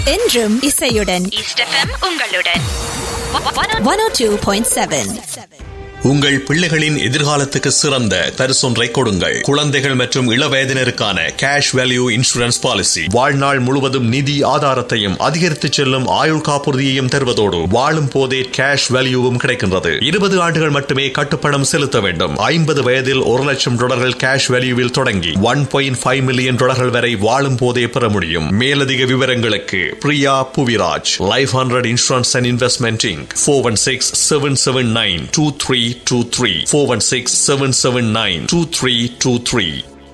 என்றும் இசையுடன் east FM உங்களுடன் one O two point seven உங்கள் பிள்ளைகளின் எதிர்காலத்துக்கு சிறந்த பரிசொன்றை கொடுங்கள் குழந்தைகள் மற்றும் இளவயதினருக்கான கேஷ் வேல்யூ இன்சூரன்ஸ் பாலிசி வாழ்நாள் முழுவதும் நிதி ஆதாரத்தையும் அதிகரித்து செல்லும் ஆயுள் காப்புறுதியையும் தருவதோடு வாழும் போதே கேஷ் வேல்யூவும் கிடைக்கின்றது இருபது ஆண்டுகள் மட்டுமே கட்டுப்பணம் செலுத்த வேண்டும் ஐம்பது வயதில் ஒரு லட்சம் டாலர்கள் கேஷ் வேல்யூவில் தொடங்கி ஒன் பாயிண்ட் ஃபைவ் மில்லியன் டாலர்கள் வரை வாழும் போதே பெற முடியும் மேலதிக விவரங்களுக்கு Priya Puviraj life hundred insurance and investment inc four one six seven seven nine two three two three four one six seven seven nine two three two three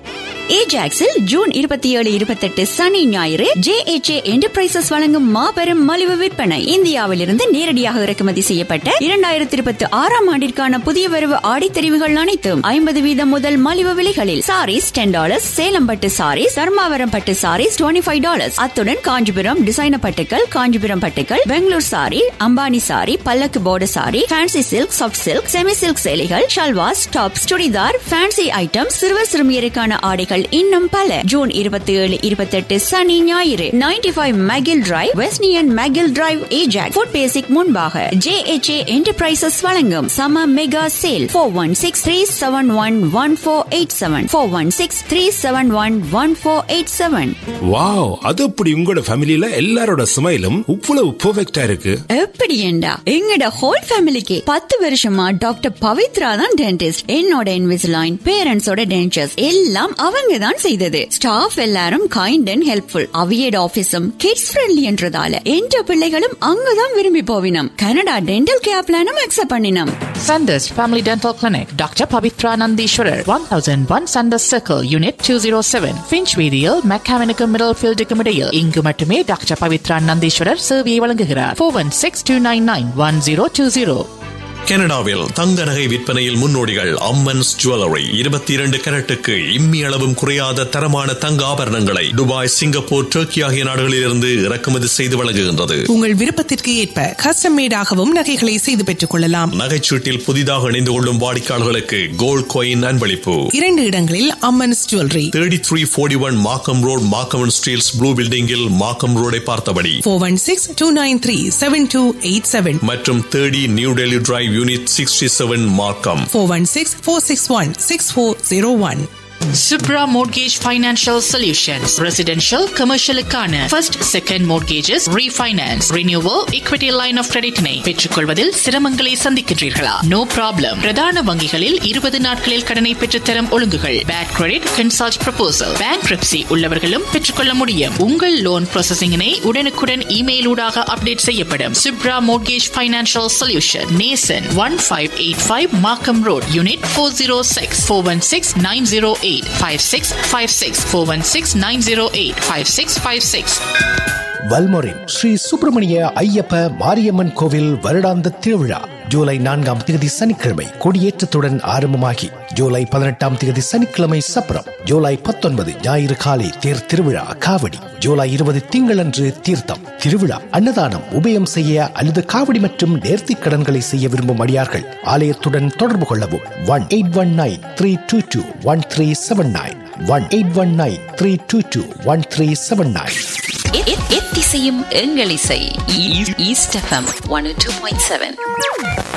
ஏஜாக்ஸில் ஜூன் இருபத்தி ஏழு இருபத்தெட்டு சனி ஞாயிறு ஜே எச் ஏ என்டர்பிரைசஸ் வழங்கும் மாபெரும் மலிவு விற்பனை இந்தியாவிலிருந்து நேரடியாக இறக்குமதி செய்யப்பட்ட இரண்டாயிரத்தி இருபத்தி ஆறாம் ஆண்டிற்கான புதிய வரவு ஆடித்தெரிவுகள் அனைத்தும் ஐம்பது வீதம் முதல் மலிவு விலைகளில் சாரீஸ் டென் டாலர்ஸ் சேலம் பட்டு சாரீஸ் தர்மாவரம் பட்டு சாரீஸ் டுவெண்ட்டி ஃபைவ் டாலர்ஸ் அத்துடன் காஞ்சிபுரம் டிசைனர் பட்டுக்கள் காஞ்சிபுரம் பட்டுக்கள் பெங்களூர் சாரி அம்பானி சாரி பல்லக்கு போர்டு sari fancy silk soft silk semi silk சேலைகள் salwars tops churidar fancy item சிறுவர் சிறுமியருக்கான ஆடைகள் இன்னும் பல ஜூன் இருபத்தி ஏழு இருபத்தி எட்டு சனி ஞாயிறு நைன்டி ஃபைவ் மெகில் டிரைவ் வெஸ்னியன் மெகில் டிரைவ் ஏஜாக் ஃபுட் பேசிக் முன்பாக ஜே எச் ஏ என்டர்பிரைசஸ் வழங்கும் சம mega sale four one six three seven one one four eight seven four one six three seven one one four eight seven wow அது அப்படி உங்களோட ஃபேமிலில எல்லாரோட ஸ்மைலும் இவ்வளவு பெர்ஃபெக்ட்டா இருக்கு எப்படி ஏண்டா எங்கட ஹோல் ஃபேமிலிக்கு பத்து வருஷமா டாக்டர் பவித்ரா தான் டென்டிஸ்ட் என்னோட இன்விசிலைன் பேரண்ட்ஸோட டென்டர்ஸ் எல்லாம் அவங்க தான் செய்தது ஸ்டாஃப் எல்லாரும் கைண்ட் அண்ட் ஹெல்ப்ஃபுல் அவியட் ஆபீஸும் கிட்ஸ் ஃப்ரெண்ட்லி என்றதால என்ற பிள்ளைகளும் அங்கதான் விரும்பி போவினம் கனடா டென்டல் கேர் பிளானும் அக்செப்ட் பண்ணினோம் Sanders Family Dental Clinic, Dr. Pavitra Nandishwarar, 1001 Sanders Circle, Unit 207, Finchweedial, Mechanical Middlefield Comedial. இங்கு மட்டுமே டாக்டர் பவித்ரா நந்தீஸ்வரர் சேவையை வழங்குகிறார் four one six two nine nine one zero two zero கனடாவில் தங்க நகை விற்பனையில் முன்னோடிகள் அம்மன்ஸ் ஜுவல்லரி இருபத்தி இரண்டு கரட்டுக்கு இம்மி அளவும் குறையாத தரமான தங்க ஆபரணங்களை துபாய் சிங்கப்பூர் டர்க்கி ஆகிய நாடுகளிலிருந்து இறக்குமதி செய்து வழங்குகின்றது உங்கள் விருப்பத்திற்கு ஏற்ப கஸ்டம் மேடாகவும் நகைகளை செய்து பெற்றுக் கொள்ளலாம் நகைச்சீட்டில் புதிதாக இணைந்து கொள்ளும் வாடிக்கையாளர்களுக்கு கோல்ட் காயின் அன்பளிப்பு இரண்டு இடங்களில் Amman's jewellery thirty three forty one Markham road Markham Steeles blue பில்டிங்கில் மாக்கம் ரோடை பார்த்தபடி four one six two nine three seven two eight seven மற்றும் thirty new Delhi drive unit sixty seven Markham four one six four six one six four zero one Subra Mortgage Financial Solutions. Residential, commercial-க்கான first, second mortgages, refinance, renewal, equity line of credit-னை பெற்றுக்கொள்வதில் சிரமங்களை சந்திக்கின்றீர்களா? No problem. பிரதான வங்கிகளில் இருபது நாட்களில் கடனை பெற்றுத்தரும் ஒழுங்குகள். Bad credit, consult proposal. Bankruptcy உள்ளவர்களும் பெற்றுக்கொள்ள முடியும். உங்கள் லோன் ப்ராசஸிங்கினை உடனுக்குடன் இமெயில் ஊடாக அப்டேட் செய்யப்படும். Subra Mortgage Financial Solution. நேசன் one five eight five Markham road unit four zero six four one six nine zero eight five six five six four one six nine zero eight five six five six வல்மொரின் ஸ்ரீ சுப்பிரமணிய ஐயப்ப மாரியம்மன் கோவில் வருடாந்த திருவிழா ஜூலை நான்காம் தேதி சனிக்கிழமை கொடியேற்றத்துடன் ஆரம்பமாகி ஜூலை பதினெட்டாம் தேதி சனிக்கிழமை சப்பரம் ஜூலை பத்தொன்பது ஞாயிறு காலை தேர் திருவிழா காவடி ஜூலை இருபது திங்களன்று தீர்த்தம் திருவிழா அன்னதானம் உபயம் செய்ய அல்லது காவடி மற்றும் நேர்த்தி கடன்களை செய்ய விரும்பும் அடியார்கள் ஆலயத்துடன் தொடர்பு கொள்ளவும் one eight one nine three two two one three seven nine one eight one nine three two two one three seven nine எத்திசையும் எங்கள் இசை east FM one two point seven